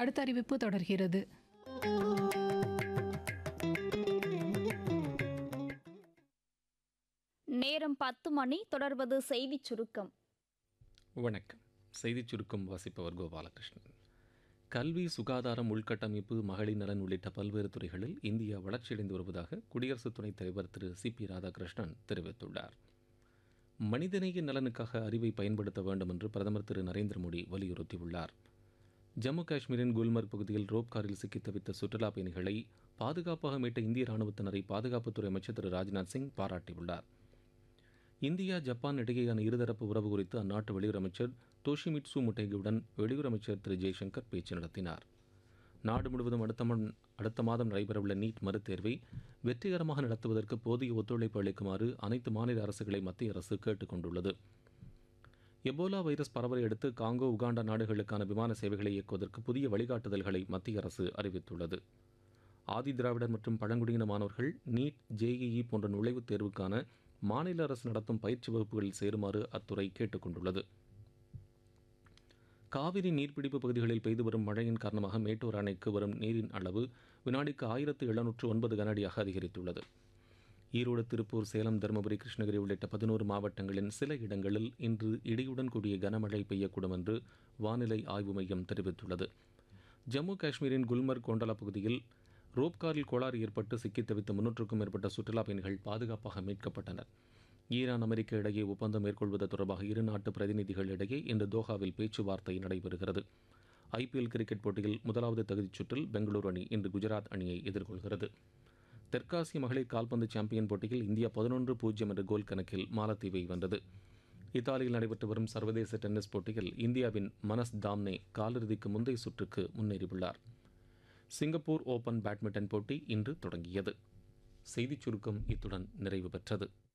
அடுத்த அறிவிப்பு தொடர்கிறது நேரம் பத்து மணி தொடர்வது செய்திச் சுருக்கம் வணக்கம் செய்திச் சுருக்கம் வாசிப்பவர் கோபாலகிருஷ்ணன் கல்வி சுகாதாரம் உள்கட்டமைப்பு மகளிர் நலன் உள்ளிட்ட பல்வேறு துறைகளில் இந்தியா வளர்ச்சியடைந்து வருவதாக குடியரசு துணைத் தலைவர் திரு சி பி ராதாகிருஷ்ணன் தெரிவித்துள்ளார் மனிதநேய நலனுக்காக அறிவை பயன்படுத்த வேண்டும் என்று பிரதமர் திரு நரேந்திர மோடி வலியுறுத்தியுள்ளார் ஜம்மு காஷ்மீரின் குல்மர்க் பகுதியில் ரோப் காரில் சிக்கித் தவித்த சுற்றுலாப் பயணிகளை பாதுகாப்பாக மீட்ட இந்திய ராணுவத்தினரை பாதுகாப்புத்துறை அமைச்சர் திரு ராஜ்நாத் சிங் பாராட்டியுள்ளார் இந்தியா ஜப்பான் இடையேயான இருதரப்பு உறவு குறித்து அந்நாட்டு வெளியுறவு அமைச்சர் தோஷிமிட்சு முட்டேகியுடன் வெளியுறவு அமைச்சர் திரு ஜெய்சங்கர் பேச்சு நடத்தினார் நாடு முழுவதும் அடுத்த மன்- அடுத்த மாதம் நடைபெறவுள்ள நீட் மறுதேர்வை வெற்றிகரமாக நடத்துவதற்கு போதிய ஒத்துழைப்பு அளிக்குமாறு அனைத்து மாநில அரசுகளை மத்திய அரசு கேட்டுக் கொண்டுள்ளது எபோலா வைரஸ் பரவலை அடுத்து காங்கோ உகாண்டா நாடுகளுக்கான விமான சேவைகளை இயக்குவதற்கு புதிய வழிகாட்டுதல்களை மத்திய அரசு அறிவித்துள்ளது ஆதி திராவிடர் மற்றும் பழங்குடியின மாணவர்கள் நீட் ஜேஇஇ போன்ற நுழைவுத் தேர்வுக்கான மாநில அரசு நடத்தும் பயிற்சி வகுப்புகளில் சேருமாறு அத்துறை கேட்டுக் கொண்டுள்ளது காவிரி நீர்பிடிப்பு பகுதிகளில் பெய்து வரும் மழையின் காரணமாக மேட்டூர் அணைக்கு வரும் நீரின் அளவு வினாடிக்கு ஆயிரத்து எழுநூற்று ஒன்பது கனஅடியாக அதிகரித்துள்ளது ஈரோடு திருப்பூர் சேலம் தருமபுரி கிருஷ்ணகிரி உள்ளிட்ட பதினோரு மாவட்டங்களின் சில இடங்களில் இன்று இடியுடன் கூடிய கனமழை பெய்யக்கூடும் என்று வானிலை ஆய்வு மையம் தெரிவித்துள்ளது ஜம்மு காஷ்மீரின் குல்மர்க் கோண்டலா பகுதியில் ரோப்காரில் கோளாறு ஏற்பட்டு சிக்கித் தவித்த முன்னூற்றுக்கும் மேற்பட்ட சுற்றுலாப் பயணிகள் பாதுகாப்பாக மீட்கப்பட்டனர் ஈரான் அமெரிக்க இடையே ஒப்பந்தம் மேற்கொள்வது தொடர்பாக இரு நாட்டு பிரதிநிதிகள் இடையே இன்று தோஹாவில் பேச்சுவார்த்தை நடைபெறுகிறது ஐபிஎல் கிரிக்கெட் போட்டியில் முதலாவது தகுதிச் சுற்றில் பெங்களூரு அணி இன்று குஜராத் அணியை எதிர்கொள்கிறது தெற்காசிய மகளிர் கால்பந்து சாம்பியன் போட்டியில் இந்தியா பதினொன்று பூஜ்ஜியம் என்ற கோல் கணக்கில் மாலத்தீவை வென்றது இத்தாலியில் நடைபெற்று வரும் சர்வதேச டென்னிஸ் போட்டியில் இந்தியாவின் மனஸ் தாம்னே காலிறுதிக்கு முந்தைய சுற்றுக்கு முன்னேறியுள்ளார் சிங்கப்பூர் ஓபன் பேட்மிண்டன் போட்டி இன்று தொடங்கியது செய்திச் சுருக்கம் இத்துடன் நிறைவு பெற்றது